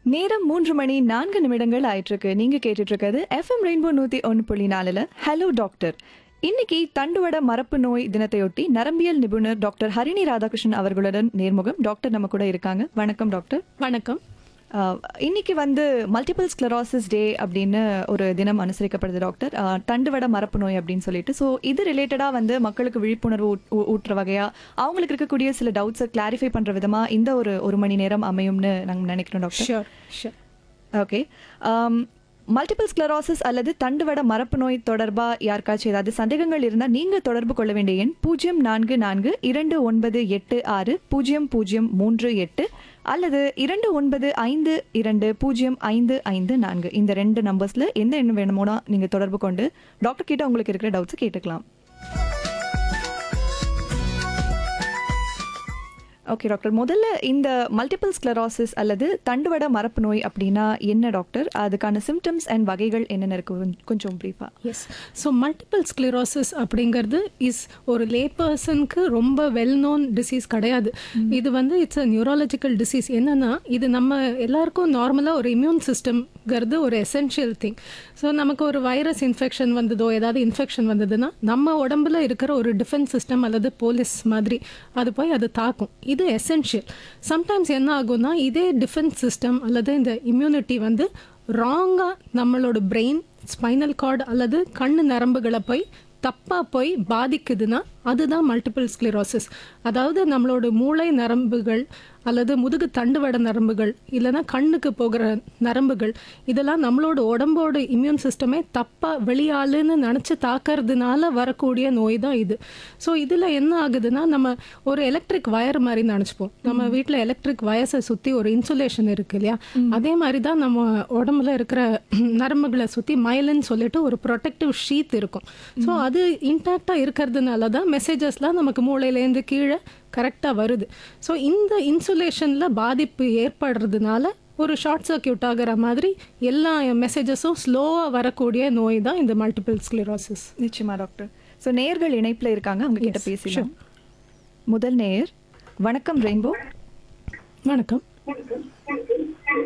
நேரம் மூன்று மணி நான்கு நிமிடங்கள் ஆயிட்டிருக்கு நீங்க கேட்டுட்டு இருக்கிறது எஃப்எம் ரெயின்போ நூத்தி ஒன்று புள்ளி நாலுல ஹலோ டாக்டர் இன்னைக்கு தண்டுவட மரப்பு நோய் தினத்தையொட்டி நரம்பியல் நிபுணர் டாக்டர் ஹரிணி ராதாகிருஷ்ணன் அவர்களுடன் நேர்முகம் டாக்டர் நம்ம கூட இருக்காங்க வணக்கம் டாக்டர் வணக்கம் ஆஹ், இன்னைக்கு வந்து மல்டிபிள் ஸ்க்ளரோசிஸ் டே அப்படின்னு ஒரு தினம் அனுசரிக்கப்படுது டாக்டர் ஆஹ், தண்டுவட மரப்பு நோய் அப்படின்னு சொல்லிட்டு ஸோ இது ரிலேட்டடாக வந்து மக்களுக்கு விழிப்புணர்வு ஊட்- ஊ- ஊட்டுற வகையா அவங்களுக்கு இருக்கக்கூடிய சில டவுட்ஸை கிளாரிஃபை பண்ற விதமா இந்த ஒரு ஒரு மணி நேரம் அமையும்னு நாங்கள் நினைக்கிறோம் doctor sure sure okay multiple sclerosis அல்லது தண்டுவட மரப்பு நோய் தொடர்பாக யாருக்காச்சும் ஏதாவது சந்தேகங்கள் இருந்தால் நீங்கள் தொடர்பு கொள்ள வேண்டிய எண் பூஜ்ஜியம் நான்கு நான்கு இரண்டு ஒன்பது எட்டு ஆறு பூஜ்ஜியம் பூஜ்ஜியம் மூன்று எட்டு அல்லது இரண்டு ஒன்பது ஐந்து இரண்டு பூஜ்ஜியம் ஐந்து ஐந்து நான்கு இந்த ரெண்டு நம்பர்ஸில் எந்த எண் வேணுமோனா நீங்கள் தொடர்பு கொண்டு டாக்டர் கிட்ட உங்களுக்கு இருக்கிற டவுட்ஸை கேட்டுக்கலாம் ஓகே டாக்டர் முதல்ல இந்த மல்டிபிள் ஸ்க்ளரோசிஸ் அல்லது தண்டுவட மரப்பு நோய் அப்படின்னா என்ன டாக்டர் அதுக்கான சிம்டம்ஸ் அண்ட் வகைகள் என்னென்ன இருக்கு கொஞ்ச- கொஞ்சம் ப்ரீஃபா எஸ் ஸோ மல்டிபிள் ஸ்க்ளிரோசிஸ் அப்படிங்கிறது இஸ் ஒரு லே பர்சனுக்கு ரொம்ப வெல் நோன் டிசீஸ் கிடையாது இது வந்து இட்ஸ் அ நியூராலஜிக்கல் டிசீஸ் என்னன்னா இது நம்ம எல்லாருக்கும் நார்மலாக ஒரு இம்யூன் சிஸ்டம்ங்கிறது ஒரு எசென்ஷியல் திங் ஸோ நமக்கு ஒரு வைரஸ் இன்ஃபெக்ஷன் வந்ததோ ஏதாவது இன்ஃபெக்ஷன் வந்ததுன்னா நம்ம உடம்புல இருக்கிற ஒரு டிஃபென்ஸ் சிஸ்டம் அல்லது போலீஸ் மாதிரி அது போய் அது தாக்கும் இது எசென்ஷியல் சம்டைம்ஸ் என்ன ஆகும்னா இதே டிஃபென்ஸ் சிஸ்டம் அல்லது இந்த இம்யூனிட்டி வந்து ராங்காக நம்மளோட பிரெயின் ஸ்பைனல் கார்டு அல்லது கண்ணு நரம்புகளை போய் தப்பாக போய் பாதிக்குதுன்னா அதுதான் மல்டிபிள் ஸ்க்ளிரோசிஸ் அதாவது நம்மளோட மூளை நரம்புகள் அல்லது முதுகு தண்டுவட நரம்புகள் இல்லைன்னா கண்ணுக்கு போகிற நரம்புகள் இதெல்லாம் நம்மளோட உடம்போட இம்யூன் சிஸ்டமே தப்பாக வெளியாளுன்னு நினச்சி தாக்கறதுனால வரக்கூடிய நோய் தான் இது ஸோ இதில் என்ன ஆகுதுன்னா நம்ம ஒரு எலக்ட்ரிக் வயர் மாதிரி நினச்சிப்போம் நம்ம வீட்டில் எலக்ட்ரிக் வயர்ஸை சுற்றி ஒரு இன்சுலேஷன் இருக்கு இல்லையா அதே மாதிரி தான் நம்ம உடம்புல இருக்கிற நரம்புகளை சுற்றி மயலன்னு சொல்லிட்டு ஒரு ப்ரொடெக்டிவ் ஷீத் இருக்கும் ஸோ அது இன்டாக்டாக இருக்கிறதுனால தான் மெசேஜஸ்லாம் நமக்கு மூளையிலேருந்து கீழே கரெக்டாக வருது ஸோ இந்த இன்சுலேஷனில் பாதிப்பு ஏற்படுறதுனால ஒரு ஷார்ட் சர்க்கியூட் ஆகிற மாதிரி எல்லா மெசேஜஸும் ஸ்லோவாக வரக்கூடிய நோய் தான் இந்த மல்டிபிள் ஸ்க்ளிரோசிஸ் நிச்சயமா டாக்டர் ஸோ நேயர்கள் இணைப்பில் இருக்காங்க அவங்க கிட்ட Yes, பேசலாம் முதல் நேயர் வணக்கம் ரெயின்போ வணக்கம்